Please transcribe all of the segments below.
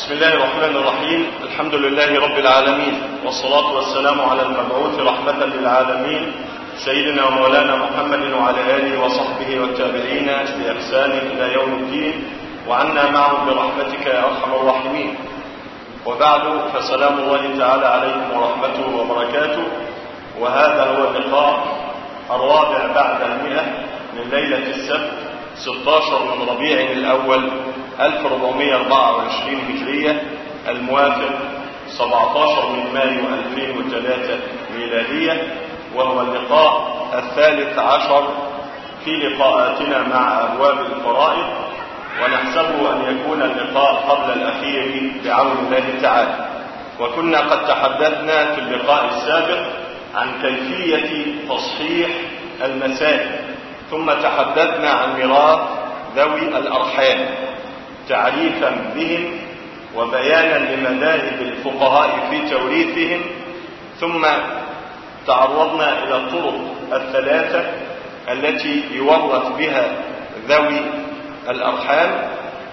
بسم الله الرحمن الرحيم الحمد لله رب العالمين والصلاة والسلام على المبعوث رحمة للعالمين سيدنا ومولانا محمد وعلى آله وصحبه والتابعين بإحسان إلى يوم الدين وعنا معهم برحمتك يا أرحم الراحمين وبعد فسلام الله تعالى عليكم ورحمته وبركاته وهذا هو اللقاء الرابع بعد المئة من ليلة السبت 16 من ربيع الأول 1424 هجرية الموافق 17 من مايو 2003 ميلادية وهو اللقاء الثالث عشر في لقاءاتنا مع أبواب الفرائض ونحسب أن يكون اللقاء قبل الأخير بعون الله تعالى وكنا قد تحدثنا في اللقاء السابق عن كيفية تصحيح المسائل ثم تحدثنا عن ميراث ذوي الأرحام تعريفا بهم وبيانا لمذاهب الفقهاء في توريثهم ثم تعرضنا إلى الطرق الثلاثة التي يورث بها ذوي الأرحام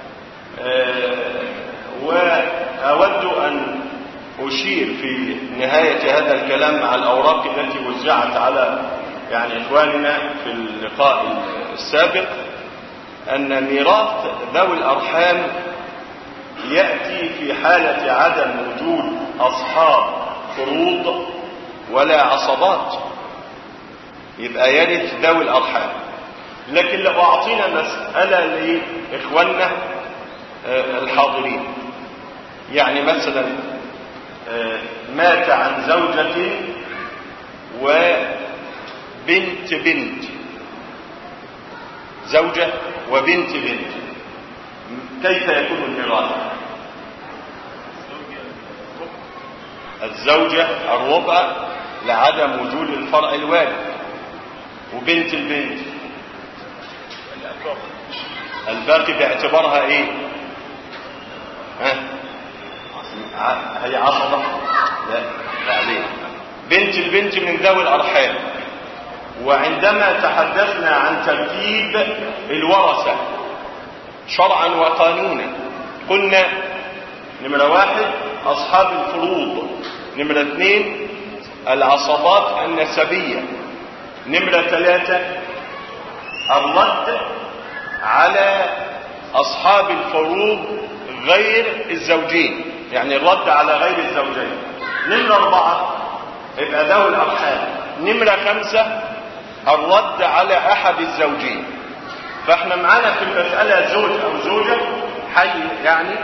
وأود أن أشير في نهاية هذا الكلام مع الأوراق التي وزعت على يعني إخواننا في اللقاء السابق أن ميراث ذوي الأرحام يأتي في حالة عدم وجود أصحاب فروض ولا عصبات يبقى يرث ذوي الأرحام لكن لو أعطينا مسألة لإخواننا الحاضرين يعني مثلا مات عن زوجة وبنت بنت زوجة وبنت بنت كيف يكون الميراث الزوجة الربع لعدم وجود الفرع الوارد وبنت البنت الباقي باعتبارها ايه ها هي عصبة لا بعدين بنت البنت من ذوي الأرحام وعندما تحدثنا عن ترتيب الورثة شرعا وقانونا قلنا نمرة واحد أصحاب الفروض نمرة اثنين العصبات النسبية نمرة ثلاثة الرد على أصحاب الفروض غير الزوجين يعني الرد على غير الزوجين نمرة أربعة يبقى ذوي الأرحام نمرة خمسة الرد على أحد الزوجين فاحنا معانا في المسألة زوج أو زوجة حي يعني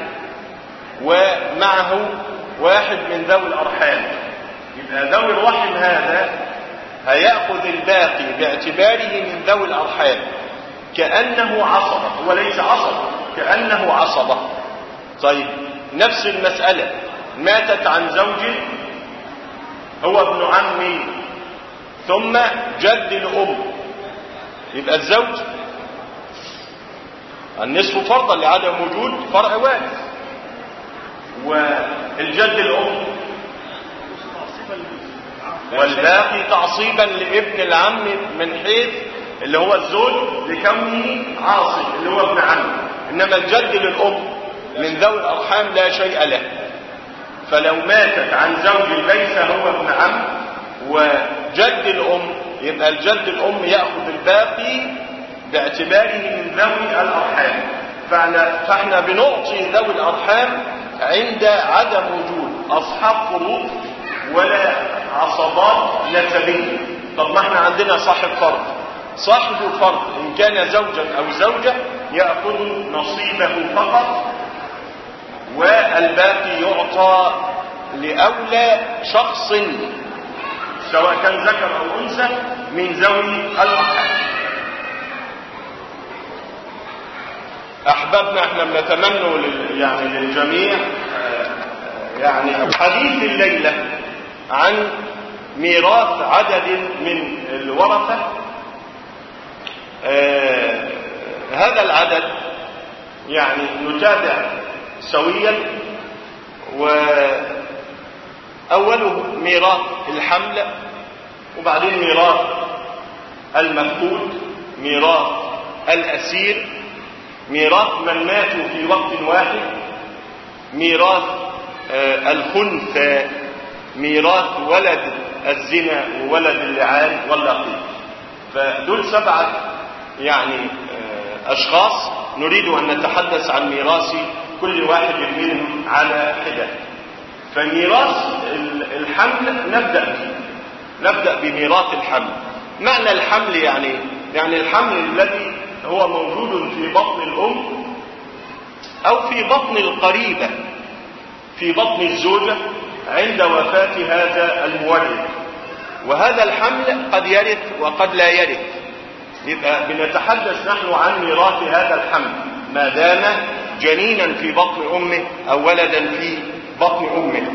ومعه واحد من ذوي الأرحام يبقى ذوي الرحم هذا هيأخذ الباقي باعتباره من ذوي الأرحام كأنه عصبة وليس عصبة كأنه عصبة طيب نفس المسألة ماتت عن زوج هو ابن عم ثم جد الأم يبقى الزوج النصف فرضا لعدم وجود فرع وارث والجد الأم والباقي تعصيبا لابن العم من حيث اللي هو الزوج لكونه عاصب اللي هو ابن عم انما الجد للام من ذوي الارحام لا شيء له فلو ماتت عن زوج ليس هو ابن عم وجد الام يبقى الجد الام ياخذ الباقي باعتباره من ذوي الارحام فاحنا, فاحنا بنعطي ذوي الارحام عند عدم وجود اصحاب فروض ولا عصبات نسبيه طب ما احنا عندنا صاحب فرض صاحب الفرض ان كان زوجا او زوجه ياخذ نصيبه فقط والباقي يعطى لاولى شخص سواء كان ذكر او انثى من ذوي الارحام احبابنا احنا بنتمنى لل... يعني للجميع يعني حديث الليله عن ميراث عدد من الورثه آه هذا العدد يعني نتابع سويا وأوله ميراث الحمل وبعدين ميراث المفقود ميراث الأسير ميراث من ماتوا في وقت واحد ميراث آه، الخنثى ميراث ولد الزنا وولد اللعان واللقيط فدول سبعة يعني آه، أشخاص نريد أن نتحدث عن ميراث كل واحد منهم على حدة فميراث الحمل نبدأ به نبدأ بميراث الحمل معنى الحمل يعني يعني الحمل الذي هو موجود في بطن الأم أو في بطن القريبة في بطن الزوجة عند وفاة هذا المولد وهذا الحمل قد يرث وقد لا يرث يبقى بنتحدث نحن عن ميراث هذا الحمل ما دام جنينا في بطن امه او ولدا في بطن امه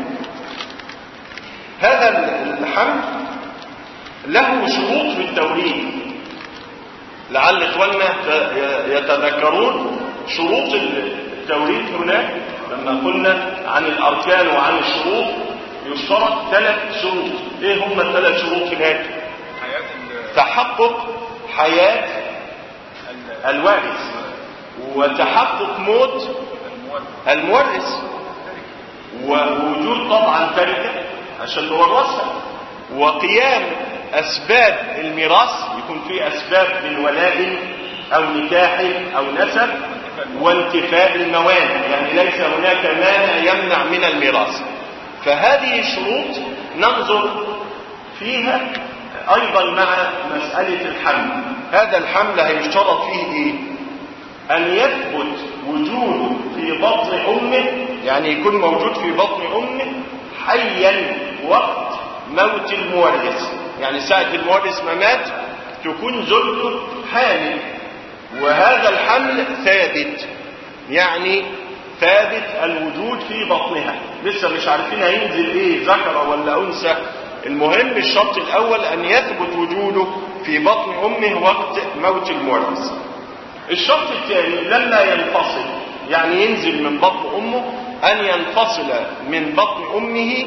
هذا الحمل له شروط في التوريث لعل اخواننا يتذكرون شروط التوريث هناك لما قلنا عن الاركان وعن الشروط يشترط ثلاث شروط ايه هم الثلاث شروط هناك تحقق حياة الوارث وتحقق موت المورث ووجود طبعا تركة عشان نورثها وقيام أسباب الميراث يكون في أسباب من ولاء أو نكاح أو نسب وانتفاء الموانع يعني ليس هناك مانع يمنع من الميراث فهذه الشروط ننظر فيها ايضا مع مسألة الحمل هذا الحمل هيشترط فيه ايه ان يثبت وجوده في بطن امه يعني يكون موجود في بطن امه حيا وقت موت المورث يعني ساعة المورث ما مات تكون زوجته حامل وهذا الحمل ثابت يعني ثابت الوجود في بطنها لسه مش عارفين هينزل ايه ذكر ولا انثى المهم الشرط الاول ان يثبت وجوده في بطن امه وقت موت المورث الشرط الثاني لما ينفصل يعني ينزل من بطن امه ان ينفصل من بطن امه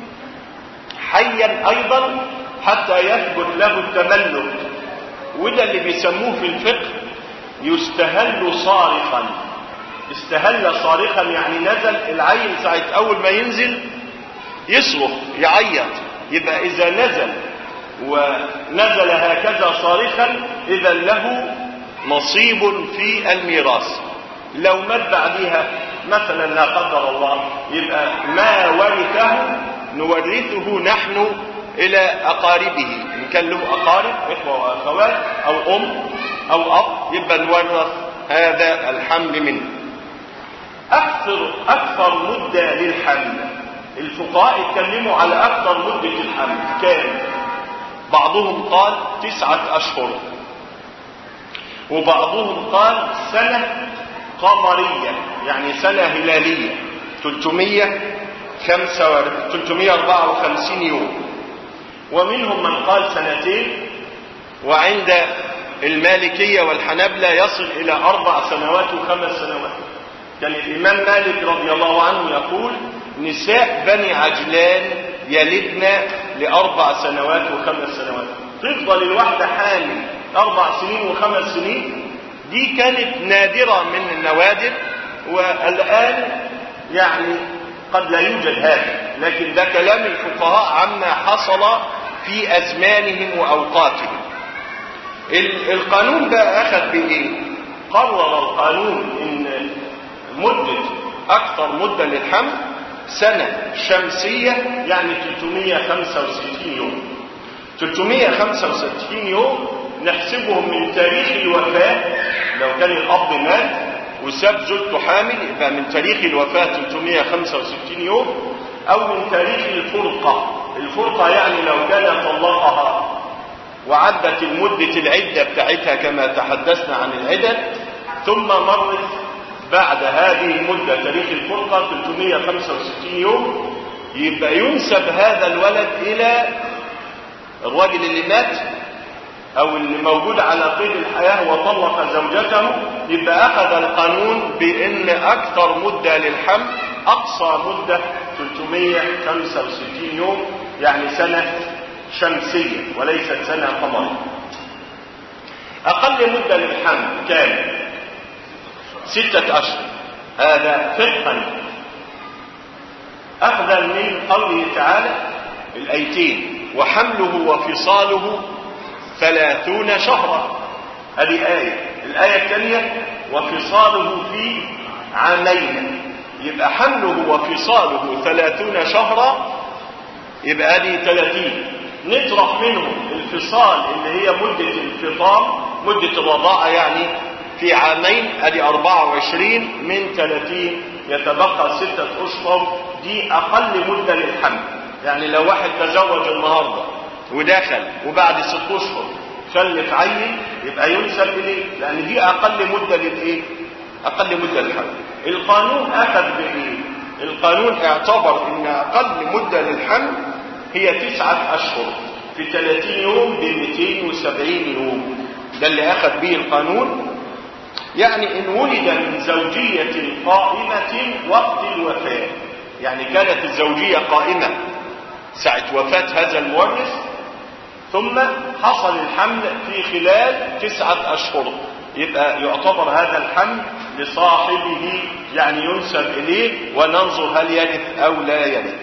حيا ايضا حتى يثبت له التملك وده اللي بيسموه في الفقه يستهل صارخا استهل صارخا يعني نزل العين ساعة أول ما ينزل يصرخ يعيط يبقى إذا نزل ونزل هكذا صارخا إذا له نصيب في الميراث لو مات بعدها مثلا لا قدر الله يبقى ما ورثه نورثه نحن إلى أقاربه إن كان له أقارب إخوة وأخوات أو أم أو أب يبقى نورث هذا الحمل منه أكثر أكثر مدة للحمل الفقهاء اتكلموا على أكثر مدة الحمل كام بعضهم قال تسعة أشهر وبعضهم قال سنة قمرية يعني سنة هلالية 354 يوم ومنهم من قال سنتين وعند المالكية والحنبلة يصل إلى أربع سنوات وخمس سنوات كان الإمام مالك رضي الله عنه يقول نساء بني عجلان يلدن لأربع سنوات وخمس سنوات تفضل الواحدة حامل أربع سنين وخمس سنين دي كانت نادرة من النوادر والآن يعني قد لا يوجد هذا لكن ده كلام الفقهاء عما حصل في أزمانهم وأوقاتهم القانون بقى أخذ بإيه قرر القانون إن مدة أكثر مدة للحمل سنة شمسية يعني 365 يوم 365 يوم نحسبهم من تاريخ الوفاة لو كان الأب مات وساب زوجته حامل يبقى من تاريخ الوفاة 365 يوم أو من تاريخ الفرقة الفرقة يعني لو كان طلقها وعدت المدة العدة بتاعتها كما تحدثنا عن العدد ثم مرت بعد هذه المدة تاريخ الفرقة 365 يوم يبقى ينسب هذا الولد إلى الراجل اللي مات أو اللي موجود على قيد الحياة وطلق زوجته يبقى أخذ القانون بأن أكثر مدة للحمل أقصى مدة 365 يوم يعني سنة شمسية وليست سنة قمرية أقل مدة للحمل كام ستة أشهر هذا فقها أخذا من قوله تعالى الأيتين وحمله وفصاله ثلاثون شهرا هذه آية الآية الثانية وفصاله في عامين يبقى حمله وفصاله ثلاثون شهرا يبقى هذه ثلاثين نطرح منهم الفصال اللي هي مدة الفطام مدة الرضاعة يعني في عامين ادي 24 من 30 يتبقى ستة اشهر دي اقل مدة للحمل يعني لو واحد تزوج النهاردة ودخل وبعد ست اشهر خلف عين يبقى ينسب اليه لان دي اقل مدة للايه اقل مدة للحمل القانون اخذ بايه القانون اعتبر ان اقل مدة للحمل هي تسعة اشهر في 30 يوم ب 270 يوم ده اللي اخذ به القانون يعني ان ولد من زوجية قائمة وقت الوفاة يعني كانت الزوجية قائمة ساعة وفاة هذا المورث ثم حصل الحمل في خلال تسعة أشهر يبقى يعتبر هذا الحمل لصاحبه يعني ينسب إليه وننظر هل يرث أو لا يرث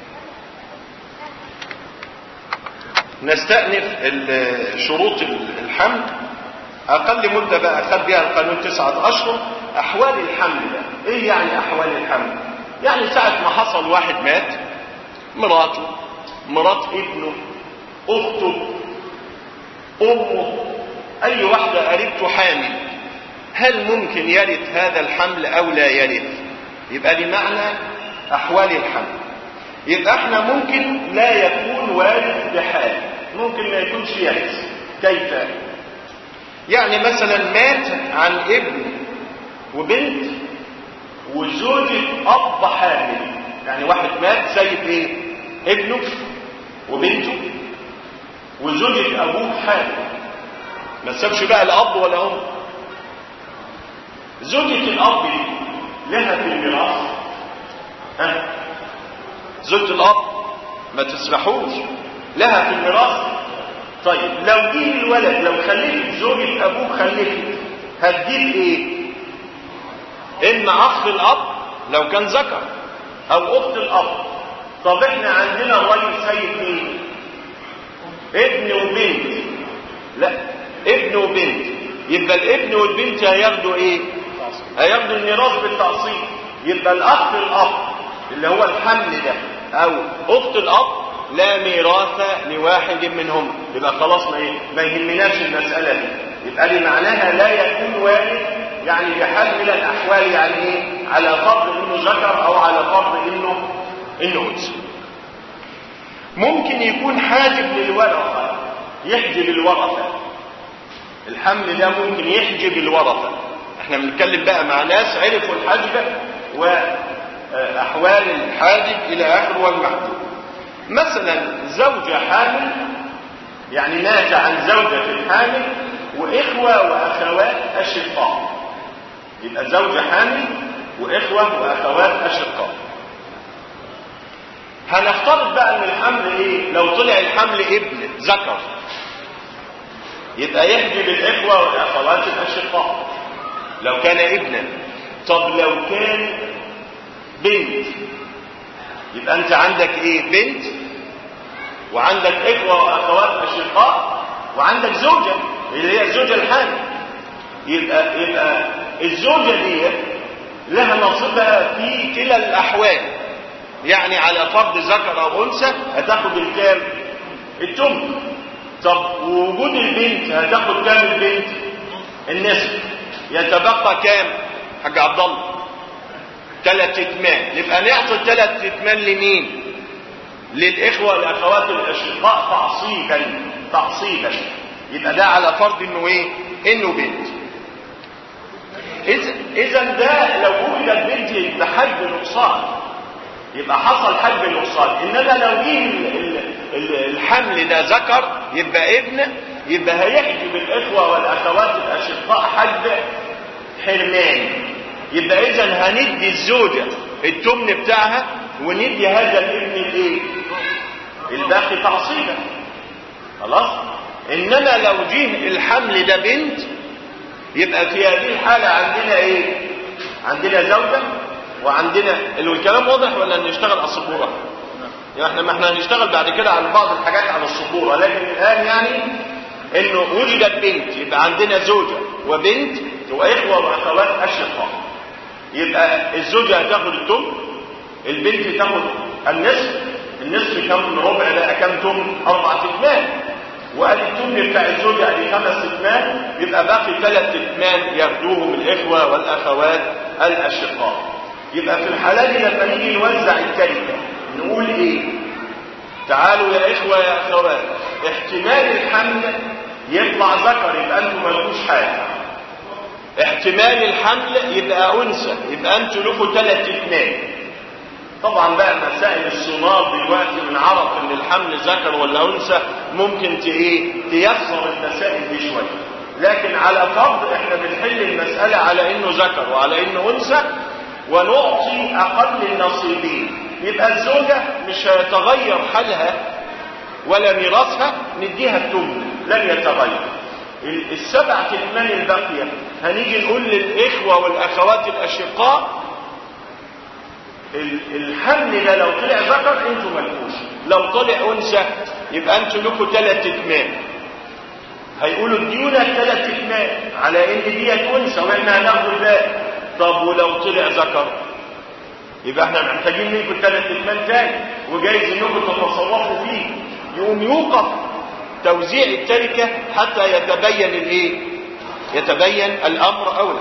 نستأنف شروط الحمل أقل مدة بقى خد بها القانون تسعة أشهر أحوال الحمل ده إيه يعني أحوال الحمل يعني ساعة ما حصل واحد مات مراته مرات ابنه أخته أمه أي واحدة قريبته حامل هل ممكن يرث هذا الحمل أو لا يرث يبقى دي معنى أحوال الحمل يبقى احنا ممكن لا يكون وارث بحال ممكن ما يكونش يرث كيف يعني مثلا مات عن ابن وبنت وزوجة أب حامل يعني واحد مات سايب ايه ابنه وبنته وزوجة أبوه حامل ما سابش بقى الأب ولا أم زوجة الأب دي لها في الميراث ها زوجة الأب ما تسمحوش لها في الميراث طيب لو جه الولد لو خلفت زوجة أبوه خلفت هتجيب إيه؟ إما أخ الأب لو كان ذكر أو أخت الأب طب إحنا عندنا الراجل سيد مين؟ ابن وبنت لا ابن وبنت يبقى الابن والبنت هياخدوا إيه؟ هياخدوا الميراث بالتقسيط يبقى الأخ الأب اللي هو الحمل ده أو أخت الأب لا ميراث لواحد منهم يبقى خلاص ما, إيه؟ ما يهمناش المسألة دي يبقى دي معناها لا يكون وارث يعني بحال من الأحوال يعني إيه؟ على فرض إنه ذكر أو على فرض إنه إنه أنثى ممكن يكون حاجب للورثة يحجب الورثة الحمل ده ممكن يحجب الورثة احنا بنتكلم بقى مع ناس عرفوا الحجب وأحوال الحاجب إلى آخر والمحجوب مثلا زوجة حامل يعني مات عن زوجة حامل وإخوة وأخوات أشقاء يبقى زوجة حامل وإخوة وأخوات أشقاء هنفترض بقى ان الحمل ايه لو طلع الحمل ابن ذكر يبقى يحجب الاخوه والاخوات الاشقاء لو كان ابنا طب لو كان بنت يبقى انت عندك ايه بنت وعندك اخوه واخوات اشقاء وعندك زوجه اللي هي الزوجه الحامل يبقى يبقى الزوجه دي لها نصيبها في كلا الاحوال يعني على فرض ذكر او انثى هتاخد الكام التمن طب وجود البنت هتاخد كام البنت النصف يتبقى كام حاج عبد الله ثلاث اتمان يبقى نعطي ثلاث اتمان لمين للاخوه والاخوات الاشقاء تعصيبا تعصيبا يبقى ده على فرض انه ايه انه بنت اذا ده لو وجدت بنت بحجب نقصان يبقى حصل حجب نقصان انما لو جه الحمل ده ذكر يبقى ابن يبقى هيحجب الاخوه والاخوات الاشقاء حجب حرمان يبقى اذا هندي الزوجه التمن بتاعها وندي هذا الابن الايه الباقي تعصيبا خلاص انما لو جه الحمل ده بنت يبقى في هذه الحاله عندنا ايه عندنا زوجه وعندنا اللي الكلام واضح ولا نشتغل على السبوره يعني احنا ما احنا هنشتغل بعد كده على بعض الحاجات على السبوره لكن الان يعني انه وجدت بنت يبقى عندنا زوجه وبنت واخوه واخوات اشقاء يبقى الزوجه هتاخد التم البنت تاخد النصف النصف كم ربع ده كم تم اربع اتمام وادي التم بتاع الزوجه ادي خمس اتمام يبقى باقي ثلاث اتمام ياخدوهم الاخوه والاخوات الاشقاء يبقى في الحاله دي لما نيجي نوزع التركه نقول ايه تعالوا يا اخوه يا اخوات احتمال الحمل يطلع ذكر يبقى انتم مالكوش حاجه احتمال الحمل يبقى انثى يبقى انتوا لكم ثلاث اتمام طبعا بقى مسائل الصنار دلوقتي من عرف ان الحمل ذكر ولا انثى ممكن ايه تيسر المسائل دي شويه لكن على فرض احنا بنحل المساله على انه ذكر وعلى انه انثى ونعطي اقل النصيبين يبقى الزوجه مش هيتغير حالها ولا ميراثها نديها التمن لن يتغير السبع كتمان الباقيه هنيجي نقول للاخوه والاخوات الاشقاء الحمل ده لو طلع ذكر انتوا مالكوش لو طلع انثى يبقى انتوا لكم ثلاث اتمام هيقولوا اديونا ثلاث اتمام على ان ديت انثى واحنا هناخد الباقي طب ولو طلع ذكر يبقى احنا محتاجين منكم ثلاث اتمام تاني وجايز انكم تتصرفوا فيه يقوم يوقف توزيع التركه حتى يتبين الايه يتبين الامر اولا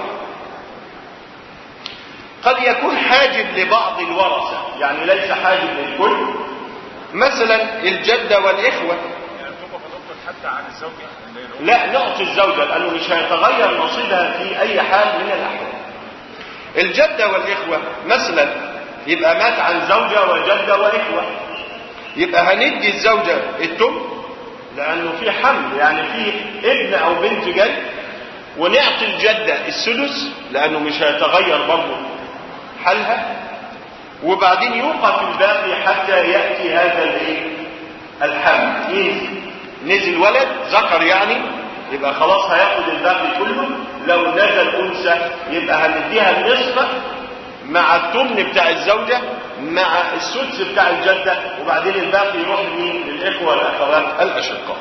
قد يكون حاجب لبعض الورثة يعني ليس حاجب للكل مثلا الجدة والإخوة يعني تبقى دكتور حتى عن الزوجة لا نعطي الزوجة لأنه مش هيتغير نصيبها في أي حال من الأحوال الجدة والإخوة مثلا يبقى مات عن زوجة وجدة وإخوة يبقى هندي الزوجة التم لأنه في حمل يعني في ابن أو بنت جد ونعطي الجدة السدس لأنه مش هيتغير برضه حالها وبعدين يوقف الباقي حتى يأتي هذا الايه الحمل ينزل نزل ولد ذكر يعني يبقى خلاص هياخد الباقي كله لو نزل انثى يبقى هنديها النصف مع التمن بتاع الزوجة مع السدس بتاع الجدة وبعدين الباقي يروح لمين للإخوة والأخوات الأشقاء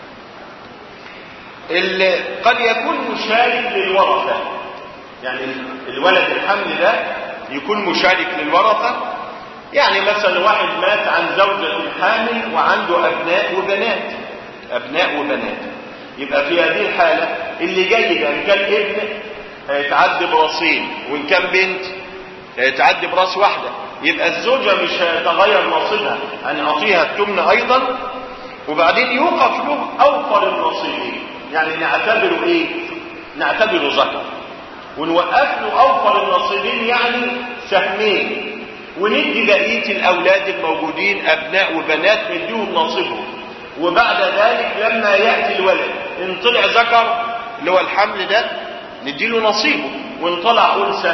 اللي قد يكون مشارك للورثة يعني الولد الحمل ده يكون مشارك للورثة يعني مثلا واحد مات عن زوجة حامل وعنده أبناء وبنات أبناء وبنات يبقى في هذه الحالة اللي جاي ده إن كان ابن هيتعدي براسين وإن كان بنت هيتعدي براس واحدة يبقى الزوجة مش هيتغير نصيبها هنعطيها التمن أيضا وبعدين يوقف له أوفر النصيبين يعني نعتبره إيه؟ نعتبره ذكر ونوقف له اوفر النصيبين يعني سهمين وندي بقيه الاولاد الموجودين ابناء وبنات نديهم نصيبهم وبعد ذلك لما ياتي الولد ان طلع ذكر اللي هو الحمل ده نديله نصيبه وان طلع انثى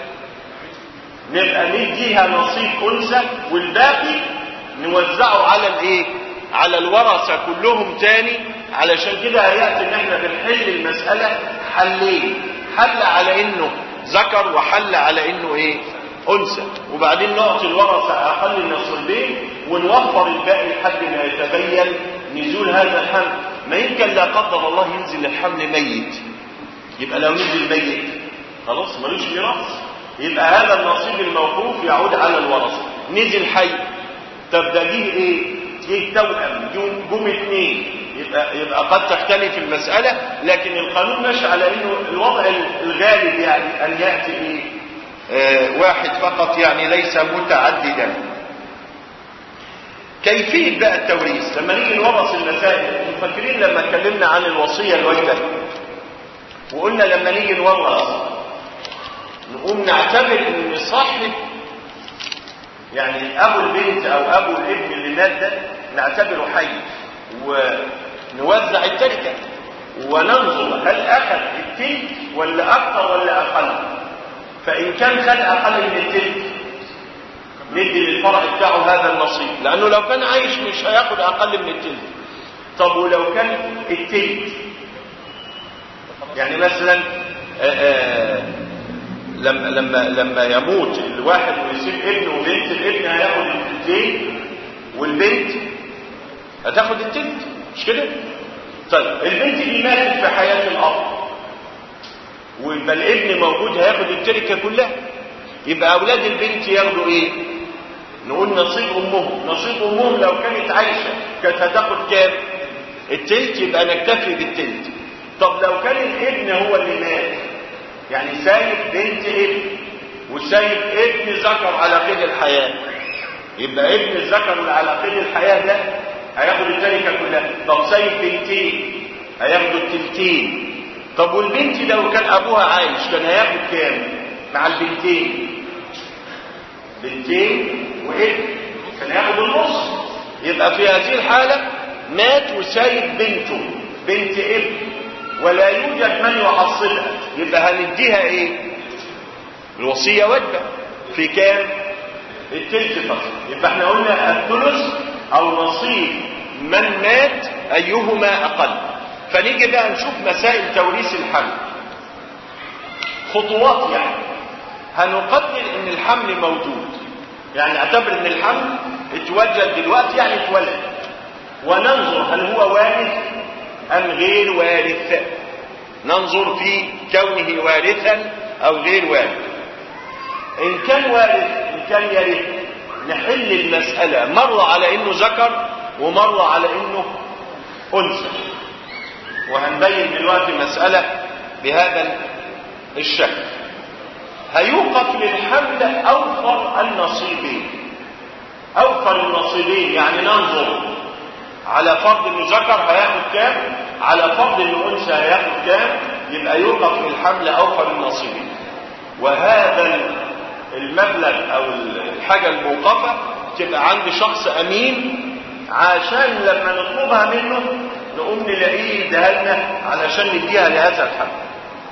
نبقى نديها نصيب انثى والباقي نوزعه على الايه على الورثه كلهم تاني علشان كده هياتي ان احنا بنحل المساله حلين حل على انه ذكر وحل على انه ايه انثى وبعدين نعطي الورثه اقل النصيبين ونوفر الباقي لحد ما يتبين نزول هذا الحمل ما يمكن لا قدر الله ينزل الحمل ميت يبقى لو نزل ميت خلاص ملوش ميراث يبقى هذا النصيب الموقوف يعود على الورثه نزل حي طب ده جه ايه جه توأم جم اثنين يبقى, يبقى قد تختلف المسألة لكن القانون ماشي على انه الوضع الغالب يعني ان يأتي ايه آه واحد فقط يعني ليس متعددا كيفية بقى التوريث لما نيجي نورث المسائل فاكرين لما اتكلمنا عن الوصية الوالدة وقلنا لما نيجي نورث نقوم نعتبر ان صاحب يعني ابو البنت او ابو الابن اللي مات ده نعتبره حي ونوزع التركه وننظر هل اخذ التلت ولا اكثر ولا اقل فان كان خد اقل من التلت ندي للفرع بتاعه هذا النصيب لانه لو كان عايش مش هياخد اقل من التلت طب ولو كان التلت يعني مثلا آآ آآ لما لما لما يموت الواحد ويسيب ابن وبنت الابن هياخد التلتين والبنت هتاخد التلت مش كده؟ طيب البنت دي ماتت في حياة الأب ويبقى الابن موجود هياخد التركة كلها يبقى أولاد البنت ياخدوا إيه؟ نقول نصيب أمهم نصيب أمهم لو كانت عايشة كانت هتاخد كام؟ التلت يبقى نكتفي بالتلت طب لو كان الابن هو اللي مات يعني سايب بنت ابن وسايب ابن ذكر على قيد الحياة يبقى ابن الذكر على قيد الحياة ده هياخد التركة كلها طب سايب بنتين هياخدوا التلتين طب والبنت لو كان ابوها عايش كان هياخد كام مع البنتين بنتين وابن كان هياخد النص يبقى في هذه الحالة مات وسايب بنته بنت ابن ولا يوجد من يحصلها يبقى هنديها ايه الوصية وجبة في كام التلت فقط يبقى احنا قلنا الثلث او نصيب من مات ايهما اقل فنيجي بقى نشوف مسائل توريث الحمل خطوات يعني هنقدر ان الحمل موجود يعني اعتبر ان الحمل اتوجد دلوقتي يعني اتولد وننظر هل هو وارث ام غير وارث ننظر في كونه وارثا او غير وارث ان كان وارث ان كان يرث نحل المسألة مرة على انه ذكر ومرة على انه انثى وهنبين دلوقتي مسألة بهذا الشكل هيوقف للحمل اوفر النصيبين اوفر النصيبين يعني ننظر على فرض انه ذكر هياخد كام على فرض انه انثى هياخد كام يبقى يوقف للحمل اوفر النصيبين وهذا المبلغ او الحاجة الموقفة تبقى عند شخص امين عشان لما نطلبها منه نقوم نلاقيه يديها لنا علشان نديها لهذا الحمل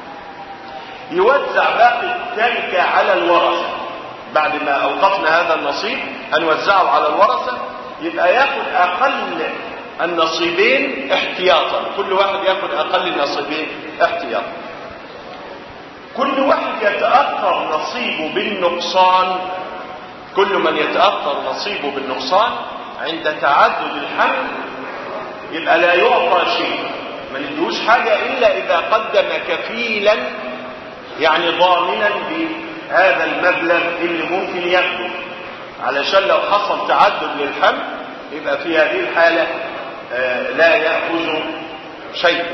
يوزع باقي التركة على الورثة بعد ما اوقفنا هذا النصيب هنوزعه على الورثة يبقى ياخد اقل النصيبين احتياطا كل واحد ياخد اقل النصيبين احتياطا كل واحد يتأثر نصيبه بالنقصان كل من يتأثر نصيبه بالنقصان عند تعدد الحمل يبقى لا يعطى شيء ما ندوش حاجة إلا إذا قدم كفيلا يعني ضامنا بهذا المبلغ اللي ممكن ياخده علشان لو حصل تعدد للحمل يبقى في هذه الحالة آه لا يأخذ شيء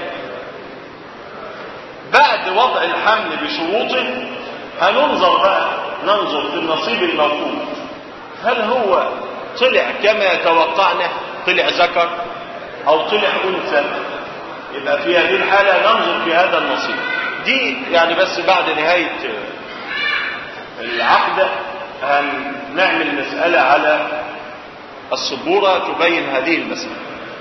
بعد وضع الحمل بشروطه هننظر بقى ننظر في النصيب الموجود هل هو طلع كما توقعنا طلع ذكر او طلع انثى يبقى في هذه الحالة ننظر في هذا النصيب دي يعني بس بعد نهاية العقدة هنعمل مسألة على السبورة تبين هذه المسألة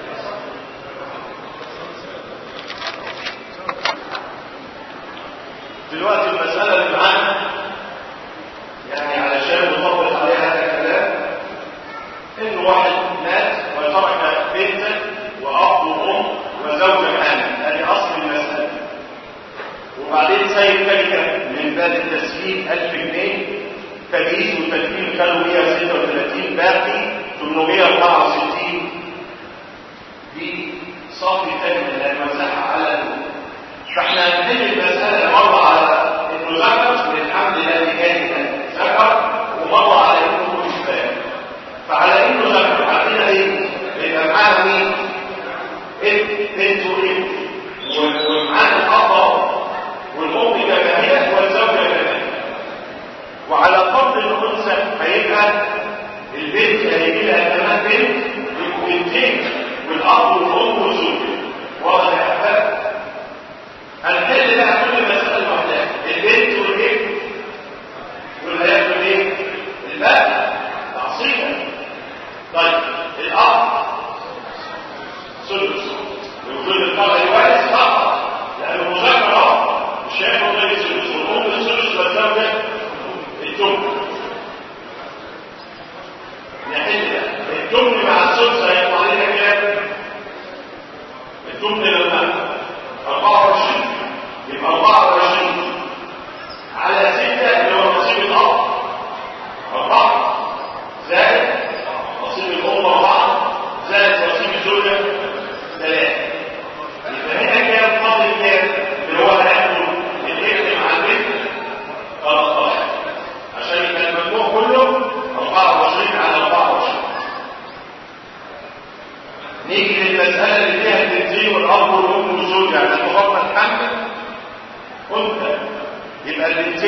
دلوقتي المسألة اللي معانا يعني علشان نطبق عليها هذا الكلام إن واحد مات وترك بنتا وأب وأم وزوجة حامل هذه أصل المسألة وبعدين سايب تركة من باب التسليم 1000 جنيه تجهيز وتدفين كانوا 136 باقي 864 دي صافي تركة اللي هنوزعها على الأم فاحنا هنحل المسألة مرة على انه ذكر للحمد الذي كان ذكر ومرة على انه مش فعلى انه ذكر عندنا ايه؟ يبقى معانا مين؟ ابن بنت وابن ومعانا الاب والام كما هي والزوجة كما هي وعلى فرض الانثى هيبقى البنت هيجي لها كمان بنت بنتين والاب والام والزوجة واضح يا احباب؟ هنحل بقى كل مسألة لوحدها البنت والابن والهياكل ايه؟ الباب تعصيبا طيب الأب سدس ويقول الطبع الوارث فقط لأنه مذكر أهو مش هياخد غير السدس والأم السدس والزوجة التمن نحل التمن مع السدس هيطلع لنا كام؟ التمن لما 24 يبقى 24 على 6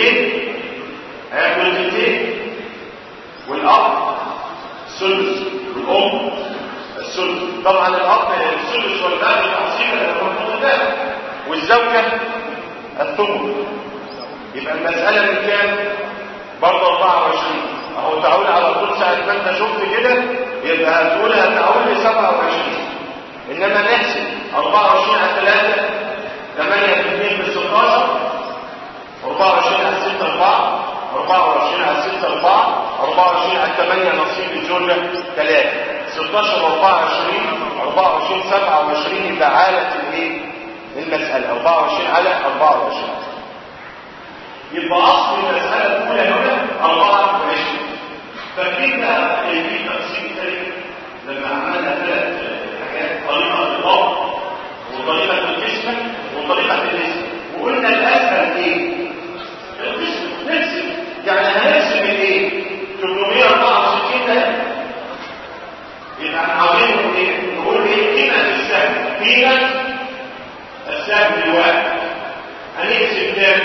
البنتين هياخدوا البنتين والاب السدس والام السدس طبعا الاب السدس والباقي تعصيبا للمفروض ده والزوجه الثمن يبقى المساله من كام برضه 24 اهو تعول على طول ساعه ما انت شفت كده يبقى هتقول هتعول ل 27 انما نحسب 24 على 3 8 في 2 ب 16 24 على 6 4 24 على 6 4 24 على 8 نصيب الزوجة 3 16 24 24 27 يبقى عالة الايه المسألة 24 على 24 يبقى اصل المسألة الاولى هنا 24 فاكرين بقى في تقسيم تاني لما عملنا ثلاث حاجات طريقة الضبط وطريقة القسمة وطريقة الاسم وقلنا الاسهل ايه؟ القسم نقسم يعني هنقسم الايه 864 ده يبقى احنا عاوزين ايه نقول ايه قيمه السهم قيمه السهم الواحد هنقسم كام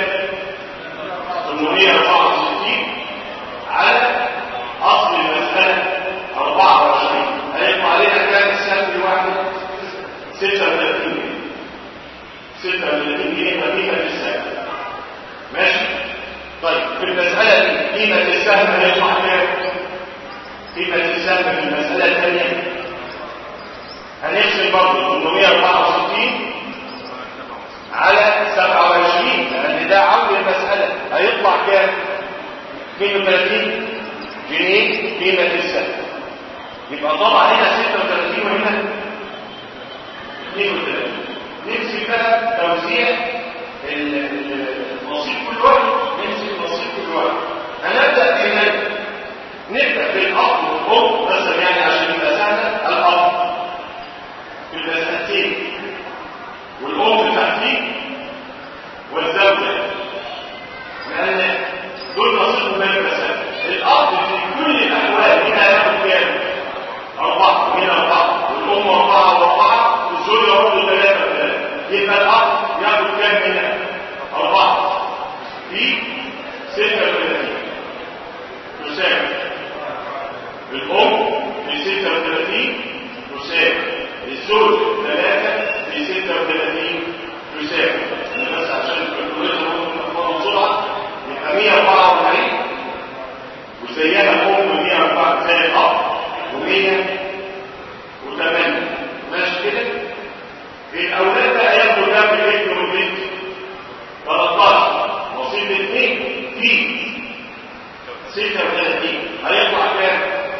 864 على اصل المساله 24 هيطلع علينا كام السهم الواحد 36 36 جنيه قيمه السهم ماشي طيب في المسألة دي قيمة السهم هيطلع كام؟ قيمة السهم في المسألة الثانية هنقسم برضه 864 على 27 لأن ده عول المسألة هيطلع كام؟ 32 جنيه قيمة السهم يبقى طبعا هنا 36 وهنا 32 نمسك بقى توزيع النصيب كل واحد نمسك نصيب كل واحد هنبدا بهنا نبدا بالاب والام مثلا يعني عشان يبقى سهله الاب في المسألتين والام تحتيه والزوجه لان دول نصيبهم من المسألة الاب في كل الاحوال هنا ياخد كام؟ اربعه هنا اربعه والام اربعه واربعه والزوجه برضه ثلاثه وثلاثه يبقى الاب ياخد كام هنا؟ أربعة في ستة وثلاثين تساوي الأم في ستة وثلاثين تساوي الزوج ثلاثة في ستة وثلاثين تساوي أنا بس عشان الكالكوليتر ممكن بسرعة يبقى 144 وزيها الأم 104 زي الأب و100 و8 ماشي كده الأولاد بقى ياخدوا كام الابن والبنت 13 نصيب الاثنين في 36 هيطلع كام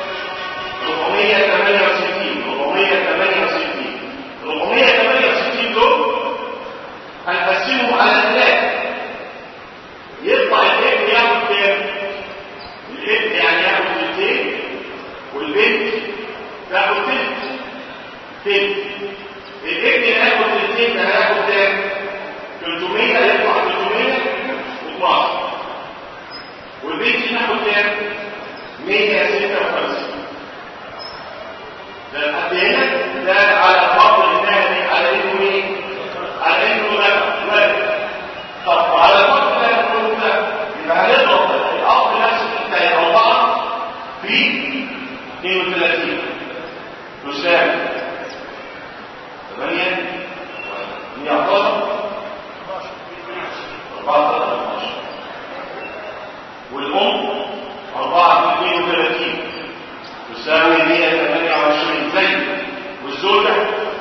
468 468 468 دول هنقسمهم على ثلاثة يطلع الابن ياخد كام الابن يعني ياخد اثنين والبنت تاخد تلت تلت الابن ياخد الاثنين ده هياخد كام 300 يطلع 312 والبنت ناخد كام 156 ده لحد هنا ده على فضل الثاني على انه ايه على انه ولد طب على فضل ده يكون ده يبقى هنضرب الاب نفسه بتاعي 4 في 32 تساوي 8 111 والأم 4 في 32 تساوي 128 زي والزوجة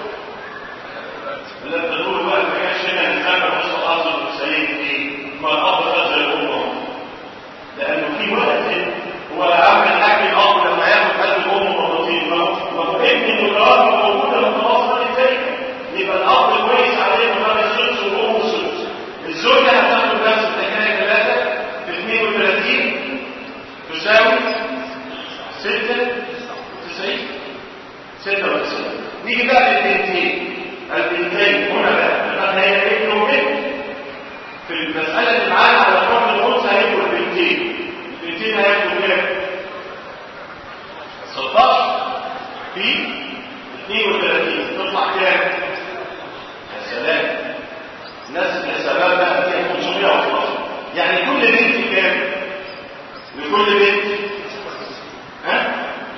لا تقول بقى ما كانش هنا نسابة نص الأرض المسيد في ما الأب خزر الأم لأنه في وقت هو عامل حاجة الأب لما ياخد حد الأم مرتين ما هو ابن المقرار موجودة متواصلة ازاي يبقى الأب كويس عليه مقرار السدس والأم السدس الزوجة هتاخد نفس التكاية ثلاثة في 32 تساوي 6 90 96 نيجي بقى للبنتين البنتين هنا بقى لقد هي ابن وبنت في المسألة اللي معانا على فرض الأنثى هيبقوا البنتين البنتين هياخدوا كام؟ 16 في 32 تطلع كام؟ يا سلام الناس الحسابات بقى فيها 512 يعني كل بنت لكل بنت ها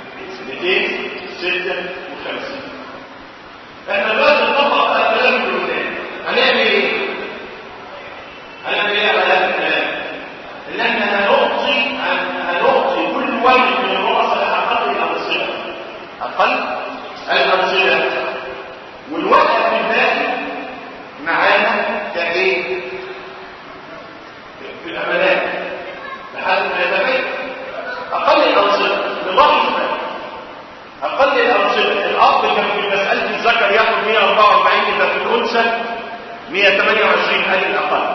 256 احنا دلوقتي نطبق بقى الكلام الجنان هنعمل ايه؟ هنعمل ايه على هذا الكلام؟ ان احنا هنعطي هنعطي كل واحد من الرؤساء اقل الامثله اقل الامثله والوقت الباقي معانا كايه؟ في الامانات لحد ما يتبين اقل الامثله لضغط اقل الامثله الاب كان في مساله الذكر ياخد 144 اذا في الانثى 128 ادي الاقل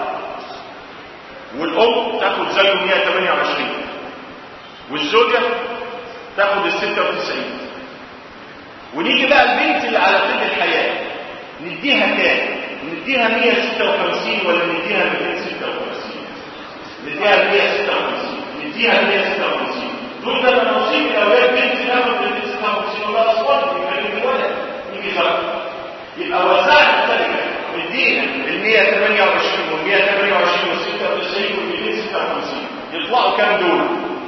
والام تاخد زيه 128 والزوجه تاخد ال 96 ونيجي بقى البنت اللي على قيد الحياه نديها كام نديها 156 ولا نديها 256 نديها 156 نديها 156 دول ده نصيب الاولاد بنت تاخد 256 ولا اصوات يكلم الولد يجي زرع يبقى وزعنا التركه ندينا ال 128 وال 128 وال 96 وال 256 يطلعوا كام دول؟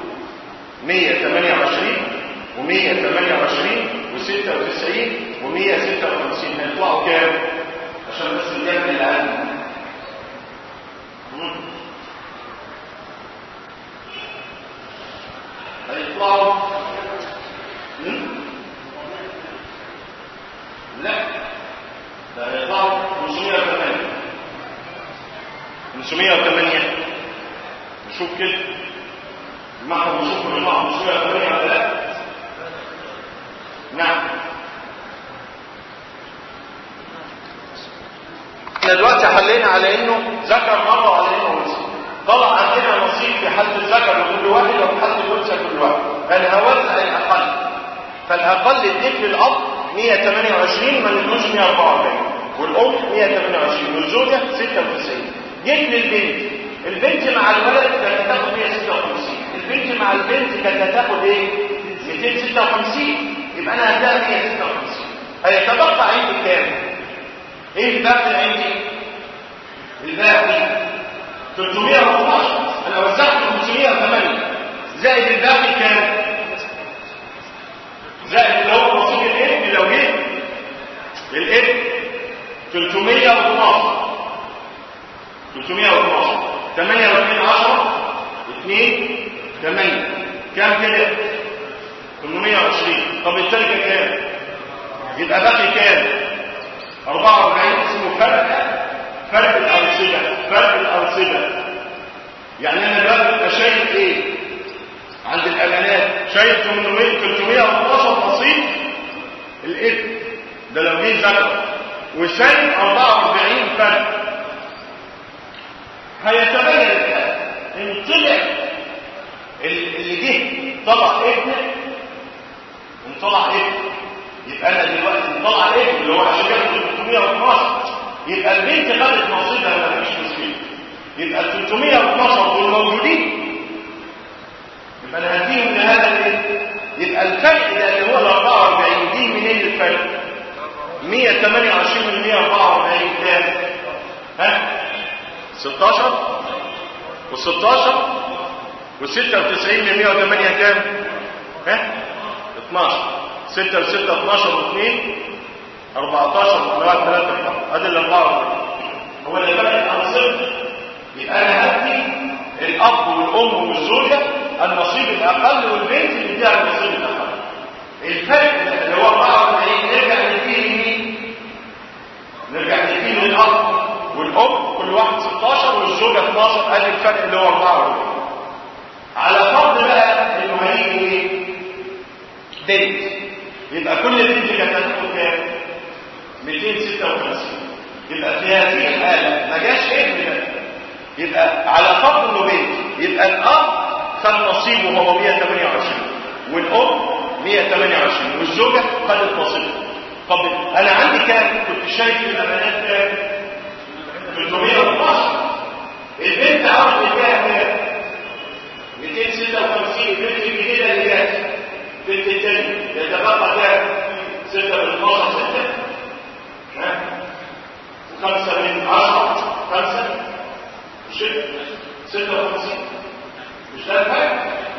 128 و128 و96 و156 هيطلعوا كام؟ عشان بس نجمع العلم هيطلعوا لا ده هيطلعوا 508 508 نشوف كده المحور نشوف المحور 508 ولا لا نعم احنا دلوقتي حلينا على انه ذكر مره وعلى انه انثى طلع عندنا نصيب في حالة الذكر لكل واحد وفي حالة الانثى كل واحد انا هوزع الاقل فالاقل اديت للاب 128 ما ندوش 144 والام 128 والزوجه 96 جيت للبنت البنت مع الولد كانت هتاخد 156 البنت مع البنت كانت هتاخد ايه 256 يبقى انا هديها 156 هيتبقى عندي كام ايه الباقي عندي الباقي 312 انا وزعت 508 زائد الباقي كام زائد اللي هو نصيب الابن لو جه الابن 312 312 8 و2 10 2 8 كام كده 820 طب التركه كام يبقى باقي كام 44 اسمه فرق فرق الأنصبة فرق الأنصبة يعني أنا دلوقتي أبقى شايف إيه عند الأمانات شايف 800 312 نصيب الإبن ده لو جه ذكر وشايف 44 فرق هيتبين الكلام إن طلع اللي جه طلع ابن ان طلع ابن يبقى أنا دلوقتي طلع ابن اللي هو عشان ياخد 312 يبقى البنت خدت نصيبها ما فيش مشكله يبقى ال 312 دول موجودين يبقى انا هديهم لهذا الايه يبقى الفرق ده اللي هو ال 44 دي منين الفرق 128 من 144 كام ها 16 و16 و96 من 108 كام ها 12 6 و6 12 و2 14 لغايه 3 ادي ال 44 هو اللي بقى الانصب يبقى انا هدي الاب والام والزوجه النصيب الاقل والبنت اللي اديها النصيب الاقل الفرق اللي هو 44 نرجع نديه لمين؟ نرجع نديه للاب والام كل واحد 16 والزوجه 12 ادي الفرق اللي هو 44 على فرض بقى انه هيجي ايه؟ بنت يبقى كل بنت كانت هتاخد كام؟ 256 يبقى في هذه الحالة ما جاش ابن ده يبقى على فرض انه بنت يبقى الاب خد نصيبه وهو 128 والام 128 والزوجة خدت نصيبها طب انا عندي كام كنت شايف الامانات كام 312 البنت عرض فيها كام 256 البنت الجديدة اللي جات بنت التاني يتبقى كام 6 من 12 6 خمسة من عشرة خمسة ستة ستة وخمسين مش ده الفرق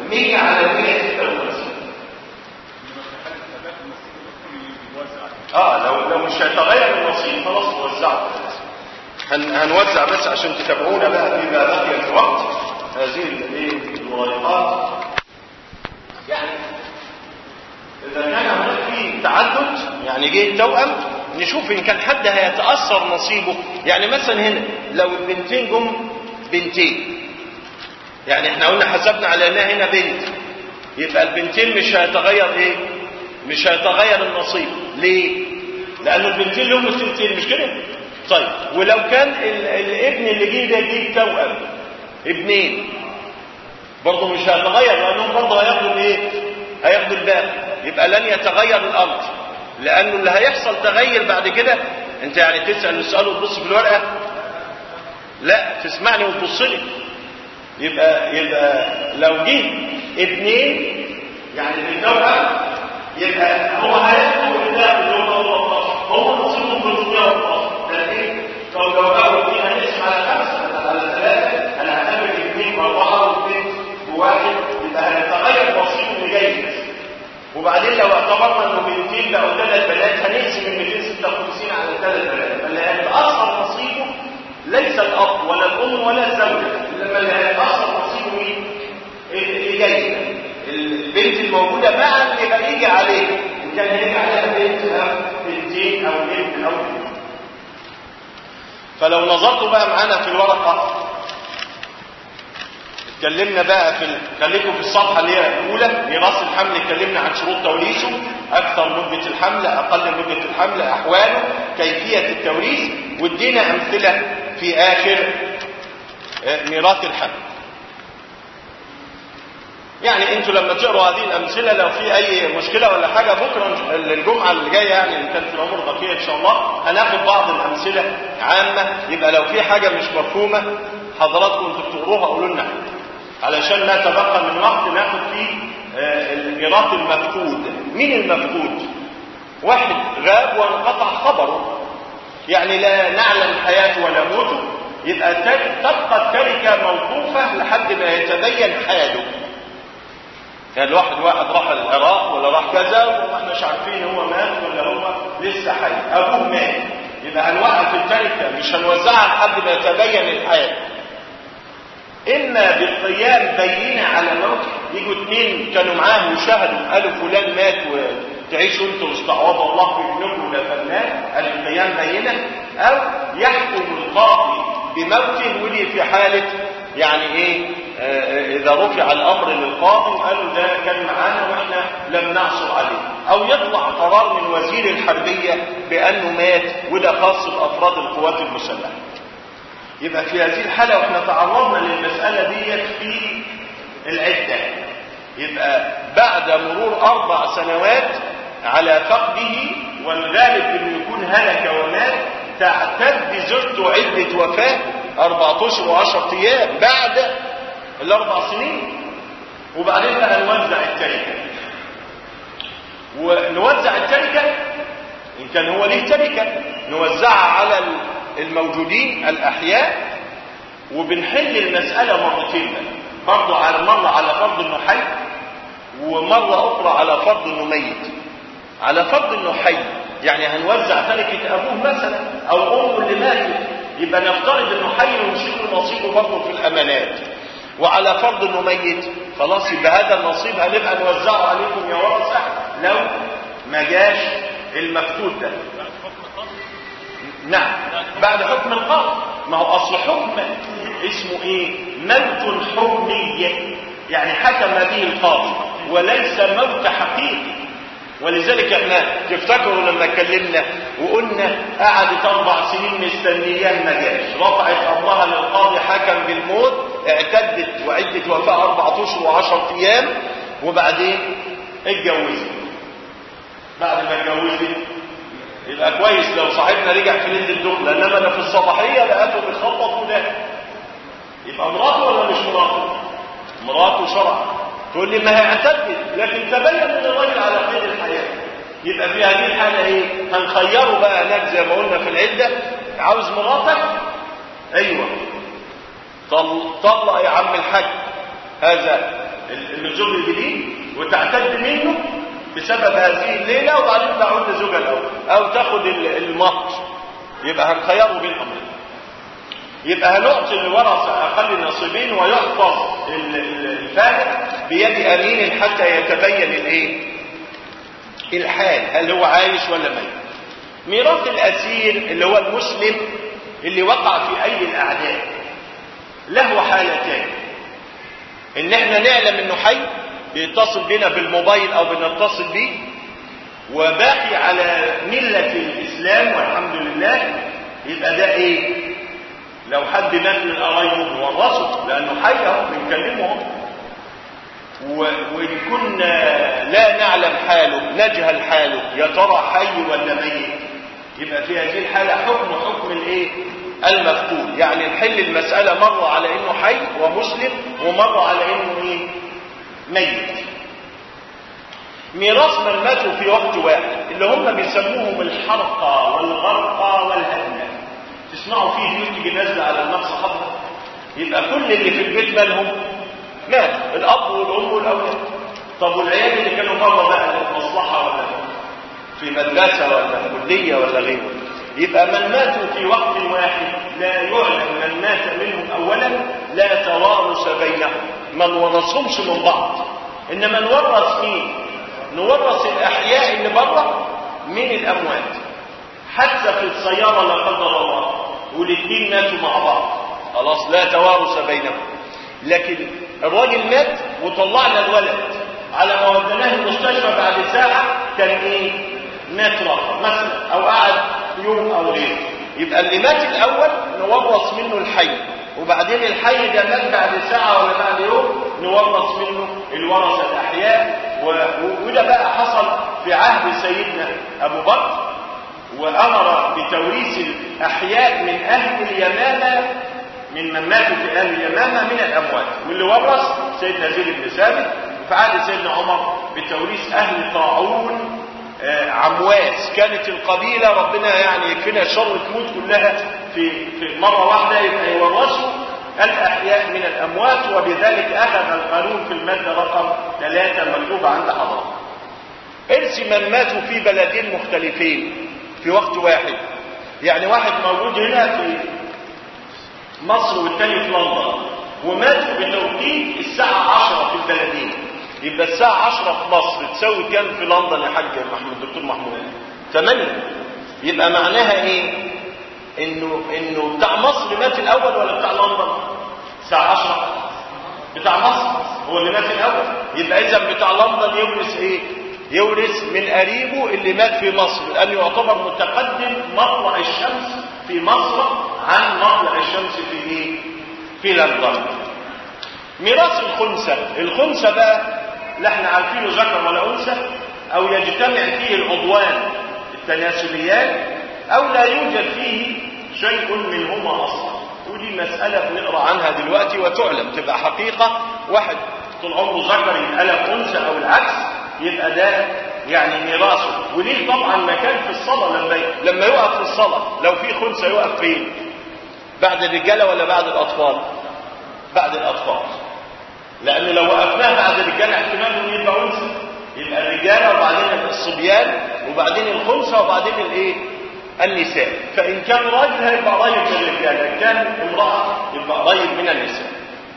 100 على 156 اه لو لو مش هيتغير النصيب خلاص نوزعه هن هنوزع بس عشان تتابعونا بقى فيما بقي في وقت هذه الايه الورقات يعني اذا كان هناك في تعدد يعني جه توأم نشوف ان كان حد هيتأثر نصيبه يعني مثلا هنا لو البنتين جم بنتين يعني احنا قلنا حسبنا على انها هنا بنت يبقى البنتين مش هيتغير ايه مش هيتغير النصيب ليه لان البنتين لهم الثلثين مش كده طيب ولو كان ال الابن اللي جه ده جه توأم ابنين برضه مش هيتغير لانهم برضه هياخدوا الايه هياخدوا الباقي يبقى لن يتغير الامر لانه اللي هيحصل تغير بعد كده انت يعني تسال السؤال وتبص في الورقه لا تسمعني وتبص لي يبقى يبقى لو جه ابنين يعني بالتوأم يبقى هو هياخد الباقي اللي هو هو هو نصيبه 314 ده ايه؟ لو لو اول اثنين هنقسم على خمسه على ثلاثه انا هعتبر اثنين واربعه واثنين وواحد يبقى هيتغير نصيبه اللي جاي وبعدين لو اعتبرنا انه بنتين بقوا ثلاث بنات هنقسم ال 256 على ثلاث بنات فاللي هيتاثر نصيبه ليس الاب ولا الام ولا الزوجه انما اللي هيتاثر نصيبه مين؟ اللي جاي البنت الموجوده مع اللي هيجي عليه ان كان هيجي عليها بنت او بنتين او ابن او بنت فلو نظرتوا بقى معانا في الورقه اتكلمنا بقى في ال... خليكم في الصفحه اللي هي الاولى ميراث الحمل اتكلمنا عن شروط توريثه اكثر مده الحمل اقل مده الحمل احواله كيفيه التوريث وادينا امثله في اخر ميراث الحمل يعني انتوا لما تقروا هذه الامثله لو في اي مشكله ولا حاجه بكره الجمعه اللي جايه يعني ان كانت الامور بقيه ان شاء الله هناخد بعض الامثله عامه يبقى لو في حاجه مش مفهومه حضراتكم انتوا بتقروها قولوا لنا علشان ما تبقى من وقت ناخد فيه الميراث المفقود مين المفقود واحد غاب وانقطع خبره يعني لا نعلم حياته ولا موته يبقى تبقى التركه موقوفه لحد ما يتبين حاله يعني الواحد واحد راح العراق ولا راح كذا وما احناش عارفين هو مات ولا هو لسه حي ابوه مات يبقى هنوقف التركه مش هنوزعها لحد ما يتبين الحال اما بالقيام بينه على موته يجوا اثنين كانوا معاه وشهدوا قالوا فلان مات وتعيشوا انتوا واستعوض الله بابنكم لفنان قال القيام بينه او يحكم القاضي بموته ودي في حاله يعني ايه آه اذا رفع الامر للقاضي قالوا ده كان معانا واحنا لم نعصر عليه او يطلع قرار من وزير الحربيه بانه مات وده خاص بافراد القوات المسلحه يبقى في هذه الحالة واحنا تعرضنا للمسألة دي في العدة يبقى بعد مرور أربع سنوات على فقده والغالب انه يكون هلك ومات تعتد زوجته عدة وفاة أربعة أشهر وعشرة أيام بعد الأربع سنين وبعدين بقى نوزع التركة ونوزع التركة إن كان هو ليه تركة نوزعها على الموجودين الأحياء وبنحل المسألة مرتين برضو على مرة على فرض انه حي ومرة أخرى على فرض انه ميت على فرض انه حي يعني هنوزع تركة أبوه مثلا أو أمه اللي ماتت يبقى نفترض انه حي ونشيل نصيبه برضه في الأمانات وعلى فرض انه ميت خلاص يبقى هذا النصيب هنبقى نوزعه عليكم يا ورثة لو ما جاش المفقود ده نعم بعد حكم القاضي ما هو اصل حكم اسمه ايه موت حكمي يعني حكم به القاضي وليس موت حقيقي ولذلك احنا تفتكروا لما اتكلمنا وقلنا قعدت اربع سنين مستنياه ما جاش رفعت امرها للقاضي حكم بالموت اعتدت وعده وفاه اربع اشهر وعشر ايام وبعدين اتجوزت بعد ما اتجوزت يبقى كويس لو صاحبنا رجع في ليله الدخله انما انا في الصباحيه لقيته بيخبط وده يبقى مراته ولا مش مراته؟ مراته شرعا تقول لي ما هي اعتدت لكن تبين ان الراجل على قيد الحياه يبقى في هذه الحاله ايه؟ هنخيره بقى هناك زي ما قلنا في العده عاوز مراتك؟ ايوه طل... طلق يا عم الحاج هذا الزوج الجديد وتعتد منه بسبب هذه الليلة وبعدين تعود لزوجها الأول أو تاخد المهر يبقى هنخيره بين أمرين يبقى هنعطي الورثة أقل نصيبين ويحفظ الفارق بيد أمين حتى يتبين الإيه؟ الحال هل هو عايش ولا ميت ميراث الأسير اللي هو المسلم اللي وقع في أيدي الأعداء له حالتان إن إحنا نعلم إنه حي بيتصل بنا بالموبايل أو بنتصل بيه وباقي على ملة الإسلام والحمد لله يبقى ده إيه؟ لو حد مات من قرايبه ورثه لأنه حي أهو بنكلمه وإن كنا لا نعلم حاله نجهل حاله يا ترى حي ولا ميت يبقى في هذه الحالة حكم حكم الايه المفقود يعني نحل المسألة مرة على انه حي ومسلم ومرة على انه ايه ميت ميراث من ماتوا في وقت واحد اللي هم بيسموهم الحرقة والغرقة والهدمة تسمعوا فيه بيوت تيجي نازلة على النفس خطر يبقى كل اللي في البيت مالهم مات الاب والام والاولاد طب والعيال اللي كانوا بره بقى في مصلحه ولا في مدرسه ولا كليه ولا غيره يبقى من ماتوا في وقت واحد لا يعلم من مات منهم اولا لا توارث بينهم ما نورثهمش من بعض انما نورث مين نورث الاحياء اللي بره من الاموات حتى في السياره لا قدر الله والاثنين ماتوا مع بعض خلاص لا توارث بينهم لكن الراجل مات وطلعنا الولد على ما وديناه المستشفى بعد ساعة كان ايه مات رقم مثلا او قعد يوم او غيره يبقى اللي مات الاول نورث منه الحي وبعدين الحي ده مات بعد ساعة ولا بعد يوم نورث منه الورثة الاحياء و... وده بقى حصل في عهد سيدنا ابو بكر وامر بتوريث الاحياء من اهل اليمامة من من ماتوا في اهل اليمامة من الاموات واللي ورث سيدنا زيد بن ثابت في عهد سيدنا عمر بتوريث اهل طاعون آه عمواس كانت القبيلة ربنا يعني يكفينا شر تموت كلها في في مرة واحدة يبقى يورثوا الأحياء من الأموات وبذلك أخذ القانون في المادة رقم ثلاثة مكتوبة عند حضرتك. إرث من ماتوا في بلدين مختلفين في وقت واحد. يعني واحد موجود هنا في مصر والتاني في لندن وماتوا بتوقيت الساعة 10 في البلدين يبقى الساعة 10 في مصر تساوي كام في لندن يا حاج محمود دكتور محمود 8 يبقى معناها ايه انه انه بتاع مصر مات الاول ولا بتاع لندن الساعة 10 بتاع مصر هو اللي مات الاول يبقى اذا بتاع لندن يورث ايه يورث من قريبه اللي مات في مصر لانه يعتبر متقدم مطلع الشمس في مصر عن مطلع الشمس في ايه في لندن ميراث الخنثى الخنثى بقى لا احنا عارفينه ذكر ولا انثى او يجتمع فيه العضوان التناسليان او لا يوجد فيه شيء منهما اصلا ودي مسألة بنقرا عنها دلوقتي وتعلم تبقى حقيقة واحد طول عمره ذكر يتقلب انثى او العكس يبقى ده يعني ميراثه وليه طبعا مكان في الصلاة لما لما يقف في الصلاة لو في خنثى يقف فين بعد الرجالة ولا بعد الأطفال بعد الأطفال لأن لو وقفناه بعد الرجالة احتمال انه يبقى أنثى يبقى الرجالة وبعدين الصبيان وبعدين الخنثى وبعدين الايه النساء فإن كان راجل هيبقى قريب من الرجالة إن كان امرأة يبقى قريب من النساء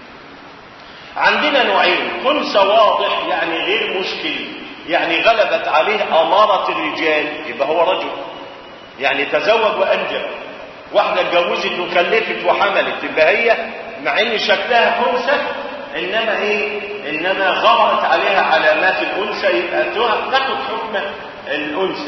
عندنا نوعين خنثى واضح يعني غير مشكل يعني غلبت عليه أمارة الرجال يبقى هو رجل يعني تزوج وأنجب واحدة اتجوزت وخلفت وحملت تبقى هي مع ان شكلها خنثى انما ايه انما ظهرت عليها علامات الانثى يبقى تاخد حكم الانثى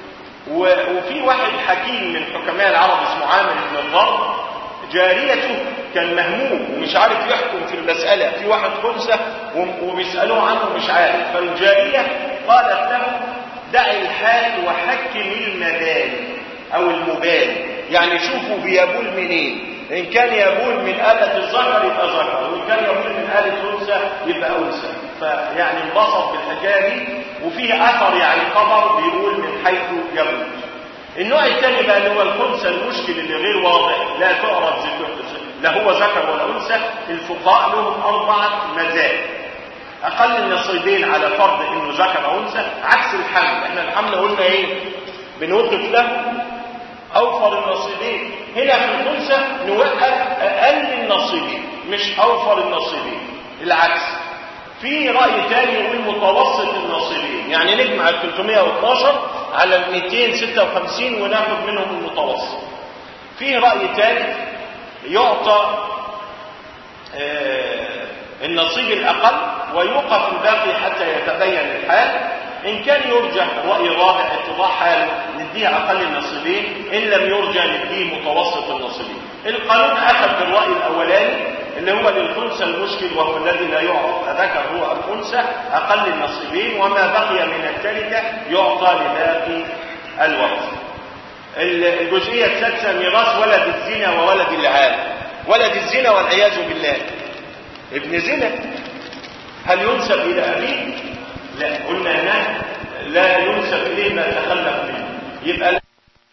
وفي واحد حكيم من حكماء العرب اسمه عامر بن الضر جاريته كان مهموم ومش عارف يحكم في المسألة في واحد خنثى وبيسألوه عنه مش عارف فالجارية قالت له دع الحال وحكم المبال او المبال يعني شوفوا بيبول منين إن كان يبول من آلة الذكر يبقى ذكر وإن كان يبول من آلة الأنثى يبقى أنثى فيعني انبسط بالحكاية دي وفيه أثر يعني خبر بيقول من حيث يبول النوع الثاني بقى اللي هو الخنثى المشكل اللي غير واضح لا تعرف لا هو ذكر ولا أنثى الفقهاء لهم أربعة مذاهب اقل النصيبين على فرض انه ذكر او انثى عكس الحمل احنا الحمل قلنا ايه بنوقف له اوفر النصيبين هنا في الانثى نوقف اقل النصيبين مش اوفر النصيبين العكس في راي تاني يقول متوسط النصيبين يعني نجمع ال 312 على ال 256 وناخد منهم المتوسط في راي ثالث يعطى آه النصيب الأقل ويوقف الباقي حتى يتبين الحال إن كان يرجى الرأي الرابع اتضاح حال نديه أقل النصيبين إن لم يرجى نديه متوسط النصيبين القانون أخذ بالرأي الأولاني اللي هو للخنثى المشكل وهو الذي لا يعرف أذكر هو أم أنثى أقل النصيبين وما بقي من التركة يعطى لباقي الورث الجزئية السادسة ميراث ولد الزنا وولد اللعان ولد الزنا والعياذ بالله ابن زنا هل ينسب الى ابيه لا قلنا هناك لا ينسب اليه ما تخلف منه يبقى لا.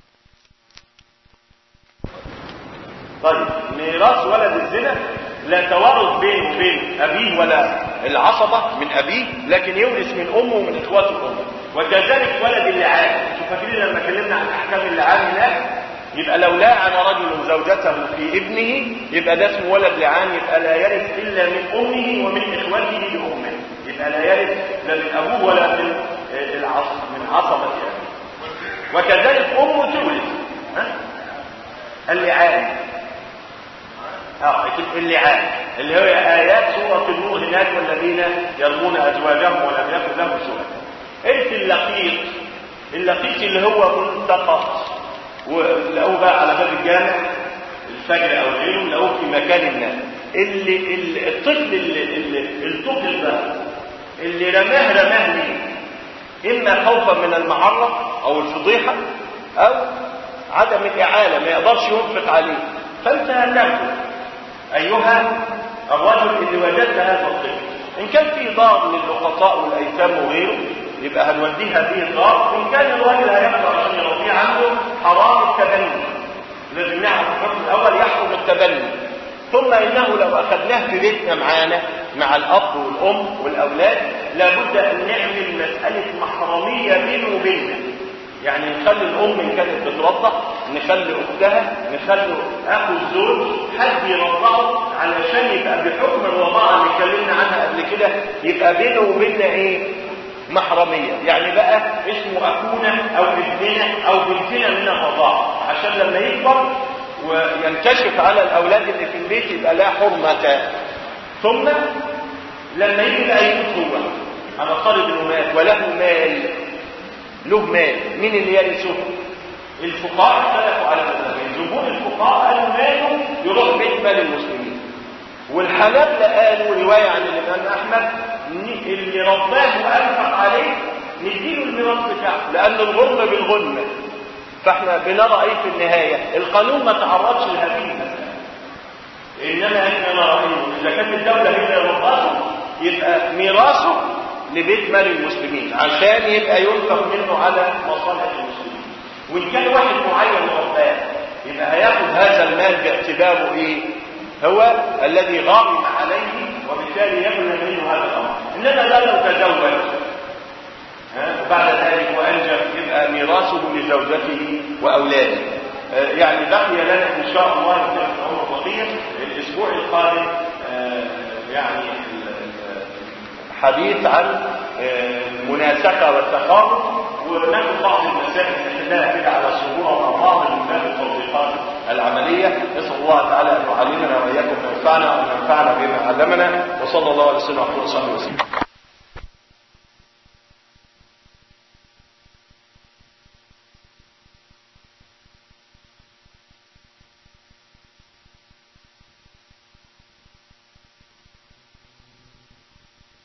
طيب ميراث ولد الزنا لا توارث بينه وبين ابيه ولا العصبه من ابيه لكن يورث من امه ومن اخوات الام وكذلك ولد اللعان فاكرين لما اتكلمنا عن احكام اللعان هناك يبقى لو لاعن رجل زوجته في ابنه يبقى ده اسمه ولد لعان يبقى لا يرث الا من امه ومن اخوته لامه يبقى لا يرث لا من ابوه ولا من العصب من عصبه ابيه وكذلك امه تورث ها اللعان اه اللعان اللي هي ايات سوره النور هناك والذين يرمون ازواجهم ولم يكن لهم شهداء ارث اللقيط اللقيط اللي هو ملتقط ولقوه بقى على باب الجامع الفجر او غيره لقوه في مكان ما اللي, اللي الطفل اللي, اللي الطفل ده اللي رماه رماه ليه اما خوفا من المعرة او الفضيحة او عدم الاعالة ما يقدرش ينفق عليه فانت هتاخده ايها الرجل اللي وجدت هذا الطفل ان كان في دار للقطاء والايتام وغيره يبقى هنوديه هذه الدار ان كان الراجل هيقدر عشان يرضيه عنده حرام التبني لازم نعرف الحكم الاول يحرم التبني ثم انه لو اخذناه في بيتنا معانا مع الاب والام والاولاد لابد ان نعمل مساله محرميه بينه وبيننا يعني نخلي الام ان كانت بترضع نخلي اختها نخلي اخو الزوج حد يرضعه علشان يبقى بحكم الرضاعه اللي اتكلمنا عنها قبل كده يبقى بينه وبيننا ايه محرمية يعني بقى اسمه أخونا أو ابننا أو بنتنا من الرضاعة عشان لما يكبر وينكشف على الأولاد اللي في البيت يبقى لا حرمة ثم لما يجي بقى يموت هو هنفترض انه مات وله مال له مال مين اللي يرثه؟ الفقهاء اختلفوا على مذهبين جمهور الفقهاء قالوا ماله يروح بيت مال المسلمين والحنابلة قالوا رواية عن الإمام أحمد اللي رباه وأنفق عليه نديله الميراث بتاعه لأن الغرم بالغنة فاحنا بنرى ايه في النهاية القانون ما تعرضش لهذه المسألة إنما احنا نرى إذا كانت الدولة هي اللي رباه يبقى ميراثه لبيت مال المسلمين عشان يبقى ينفق منه على مصالح المسلمين وإن كان واحد معين رباه يبقى هياخد هذا المال باعتباره ايه هو الذي غارم عليه وبالتالي يبنى منه هذا الامر انما لا لو تزوج وبعد ذلك وانجب يبقى ميراثه لزوجته واولاده يعني بقي لنا ان شاء الله عمر بقيه الاسبوع القادم يعني حديث عن المناسقه والتخاطب وناخد بعض المسائل نحلها كده على صورة وبعض من باب التطبيقات العملية نسأل الله تعالى أن يعلمنا وإياكم وينفعنا وأن ينفعنا بما علمنا وصلى الله على سيدنا محمد صلى الله عليه وسلم